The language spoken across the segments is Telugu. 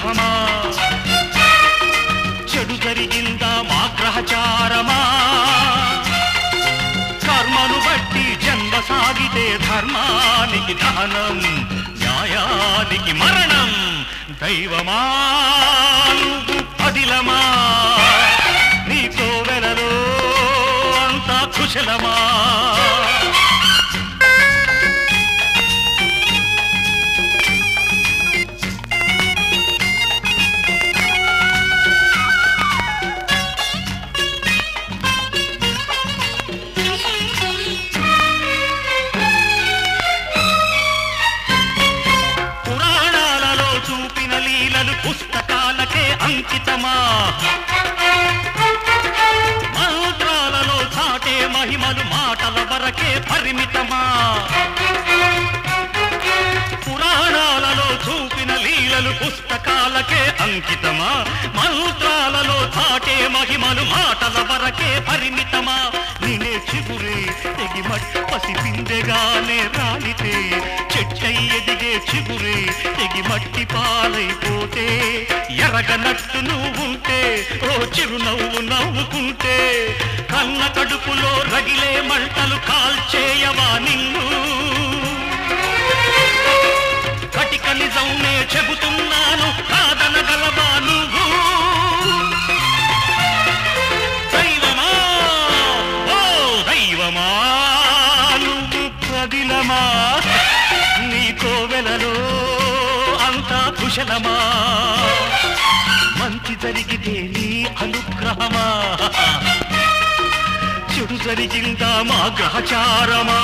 అనుగ్రహమా చెడు జరిగిందా మా గ్రహచారమా కర్మను బట్టి జన్మ సాగితే ధర్మానికి దహనం న్యాయానికి మరణం దైవమా నువ్వు అదిలమా నీ కోవెలలో అంతా కుశలమా పురాణాలలో చూపిన లీలలు పుస్తకాలకే అంకితమా మంత్రాలలో చాటే మహిమలు మాటల వరకే పరిమితమా పురాణాలలో చూపిన లీలలు పుస్తకాలకే అంకితమా మంత్రాలలో చాటే మహిమలు మాటల వరకే పరిమితమా నేనే చిగురే తెగి మట్టి పసిపిందెగానే రాలితే చెట్టై ఎదిగే చిగురే తెగి మట్టి పాలైపోతే ఎరగనట్టు నువ్వుంటే ఓ చిరునవ్వు నవ్వుకుంటే కన్న కడుపులో రగిలే మంటలు కాల్చేయవా నిన్ను కటిక నిజంనే చెబుతున్నాను కాదనగలవా నువ్వు దైవమా ఓ దైవమా నువ్వు ప్రదిలమా నీ కోవెలలో అంతా కుశలమా మంచి జరిగితే నీ అనుగ్రహమా చెడు జరిగిందా మా గ్రహచారమా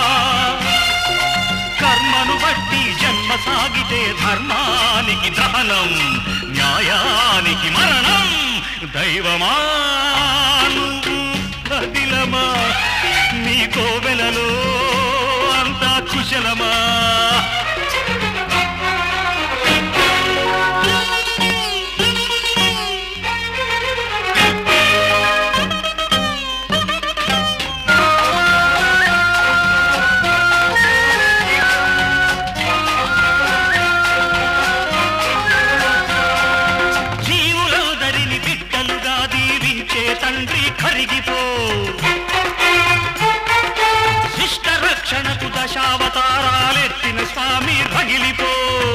కర్మను బట్టి జన్మ సాగితే ధర్మానికి దహనం న్యాయానికి మరణం దైవమా నువ్వు కదిలమా నీ కోవెలలో అంతా కుశలమా జీవులందరిని బిడ్డలుగా దీవించే తండ్రి కరిగిపో శిష్ట రక్షణకు దశావతారాలెత్తిన స్వామి రగిలిపో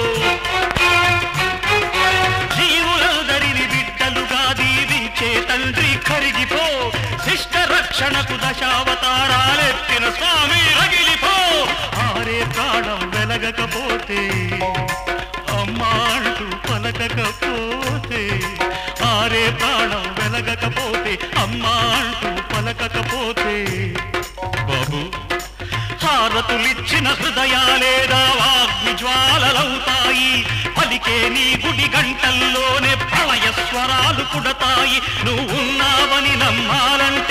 జీవులందరిని బిడ్డలుగా దీవించే తండ్రి కరిగిపో శిష్ట రక్షణకు దశావతారాలెత్తిన స్వామి రగిలిపో ఆరే ప్రాణం వెలగకపోతే అమ్మా అంటూ పలకకపోతే ఆరే ప్రాణం వెలగకపోతే అమ్మా అంటూ పలకకపోతే బాబు హారతులిచ్చిన హృదయాలేదా వాగ్ని జ్వాలలవుతాయి పలికే నీ గుడి గంటల్లోనే ప్రళయ స్వరాలు పుడతాయి నువ్వున్నావని నమ్మాలంటే